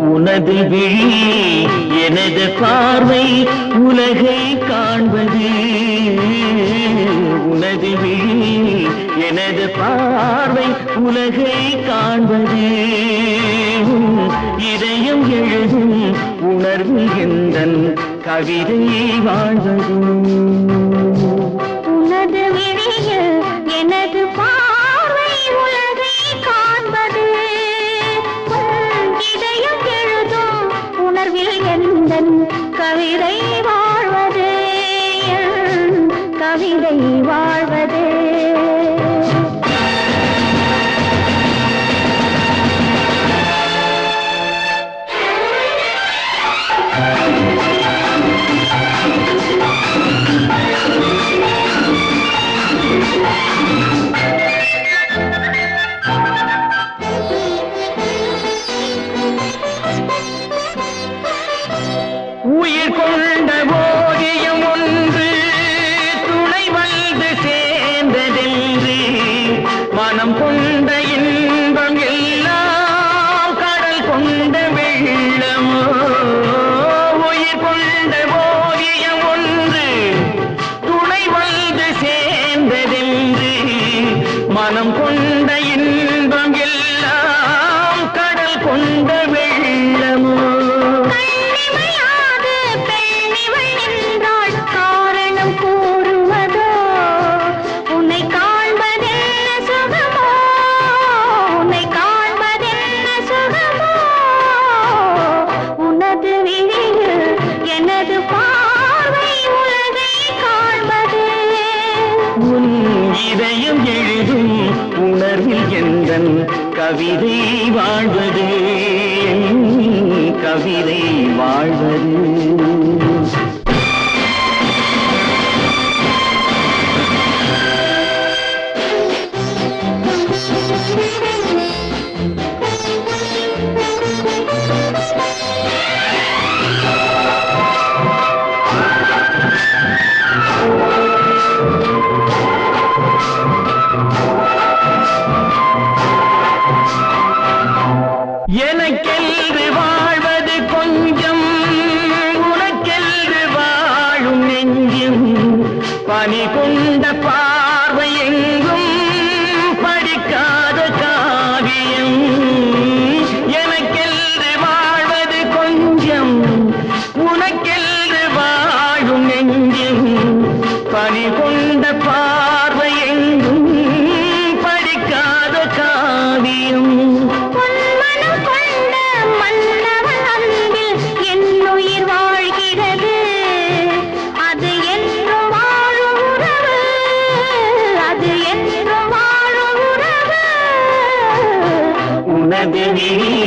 உனது விழி எனது பார்வை உலகை காண்பது உனது விழி எனது பார்வை உலகை காண்பது இதயம் எழுதும் உணர்வு எந்தன் கவிதை வாழ்வது உனது விழியில் எனது பார்வை உலகை காண்பது உன் இதயம் எழுதும் உணர்வில் எந்தன் கவிதை வாழ்வது என் கவிதை வாழ்வது உயிர் கொண்ட ஓவியம் ஒன்று துணை வந்து சேர்ந்ததென்று மனம் கொண்ட இன்பம் எல்லாம் கடல் கொண்ட வெள்ளமோ உயிர் கொண்ட ஓவியம் ஒன்று துணை வந்து சேர்ந்ததென்று மனம் கொண்ட இன்பம் எல்லாம் கடல் கொண்ட வெள்ளமோ கண்ணிமையாது பெண்ணிவள் என்றாள் காரணம் கூறுவதோ உன்னை காண்பதென்ன சுகமோ உன்னை காண்பதென்ன சுகமோ உனது விழியில் எனது பார்வை உலகை காண்பது உன் இதயம் எழுதும் உணர்வில் எந்தன் கவிதை வாழ்வது என் கவிதை வாழ்வது எனக்கென்று வாழ்வது கொஞ்சம் உனக்கென்று வாழும் நெஞ்சும் பனி கொண்ட பார்வை எங்கும் படிக்காத காவியம் எனக்கென்று வாழ்வது கொஞ்சம் உனக்கென்று வாழும் நெஞ்சும் பனி கொண்ட பார்வை எங்கும் படிக்காத காவியம் பொன்மனம் கொண்ட மன்னவன் அன்பில் என் உயிர் வாழ்கிறது அது என்றும் வாழும் உறவு அது என்றும் வாழும் உறவு உனது விழி